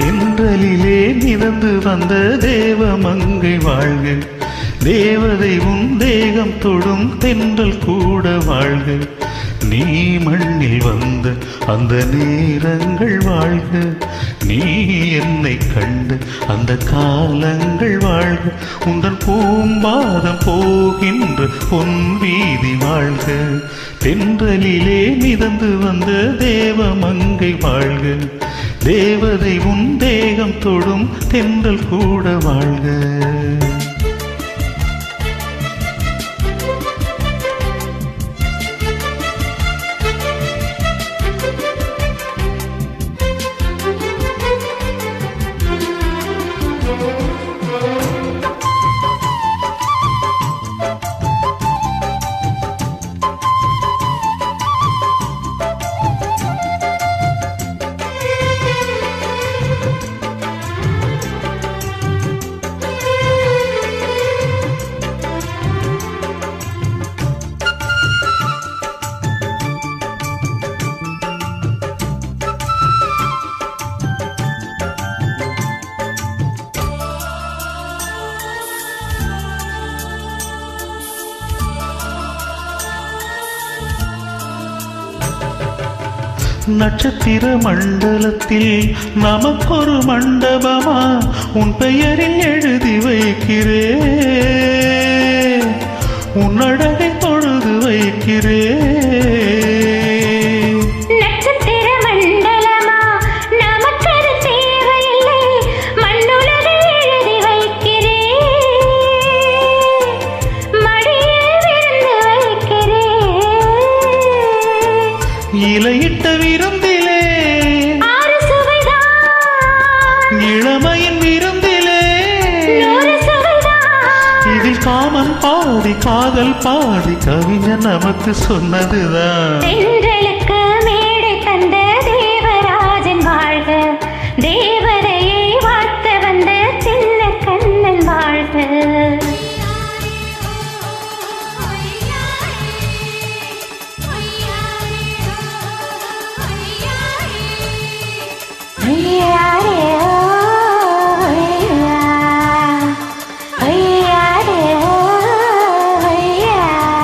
தென்றலிலே மிதந்து வந்த தேவமங்கை வாழ்க தேவதை உன் தேகம் தொடும் தென்றல் கூட வாழ்க நீ மண்ணில் வந்த அந்த நேரங்கள் வாழ்க நீ என்னை கண்டு அந்த காலங்கள் வாழ்க உந்தன் பூம்பாதம் போகின்ற பொன் வீதி வாழ்க தென்றலிலே மிதந்து வந்த தேவமங்கை வாழ்க தேவதை உன் தேகம் தொடும் தென்றல் கூட வாழ்க நட்சத்திர மண்டலத்தில் நமக்கொரு மண்டபமா உன் பெயரில் எழுதி வைக்கிறே உன் அழகை தொழுது வைக்கிறே நட்சத்திர மண்டலமா நமக்கது தேவையில்லை மண்ணுலகை எழுதி வைக்கிறேன் மடியில் விழுந்து வைக்கிறேன் இலையிட்ட விருந்திலே ஆறு சுவைதான் இளமையின் விருந்திலே நூறு சுவைதான் இதில் காமன் பாடி காதல் பாடி கவிஞன் நமக்கு சொன்னதுதான் தென்றலுக்கு மேடை தந்த தேவராஜன் வாழ்க தேவதையை வாழ்த்த வந்த சின்ன கண்ணன் வாழ்க ஐயாரே ஓ, ஐயா. ஐயாரே ஓ, ஐயா.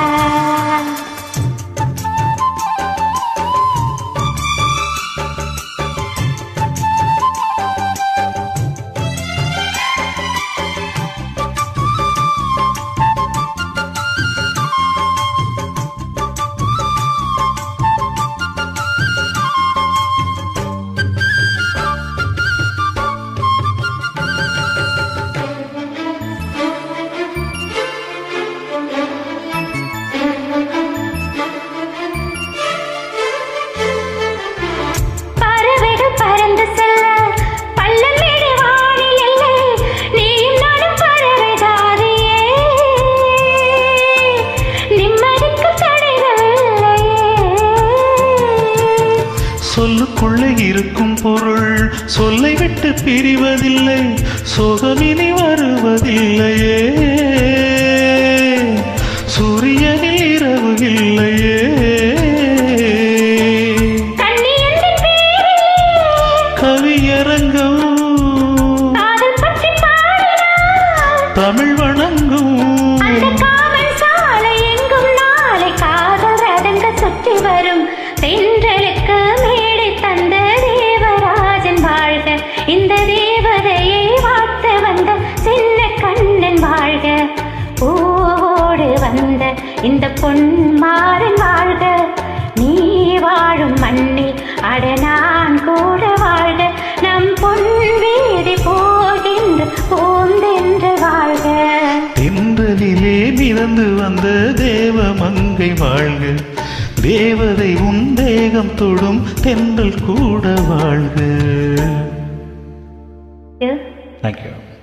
பறவைகள் பறந்து செல்ல பள்ளம் மேடு வானில் எல்லை நீயும் நானும் பறவை தாரியே நிம்மதிக்கு தடைகள் இல்லையே சொல்லுக்குள்ளே இருக்கும் பொருள் சொல்லை விட்டு பிரிவதில்லை சோகமினி வருவதில்லையே சூரியனில் இரவு இல்லையே கண்ணியந்தின் பேரிலே கவியரங்கம் காதல் பற்றி பாடினார் தமிழ் வணங்கும் அந்த காவல் சாலை எங்கும் நாளை காதல் ரதங்கள் சுற்றி வரும் தென்றலுக்கு மேடை தந்த தேவராஜன் வாழ்க இந்த தேவதையை வாழ்த்த வந்த சின்ன கண்ணன் வாழ்க பூவோடு வந்த இந்த பொன்மாறன் வாழ்க நீ வாழும் மண்ணில் அட நான் கூட வாழ்க நம் பொன் வீதி போகின்ற பூந்தென்று வாழ்க தென்றலிலே மிதந்து வந்த தேவமங்கை வாழ்க தேவதை உன் தேகம் தொடும் தென்றல் கூட வாழ்க Yeah. தேங்க்யூ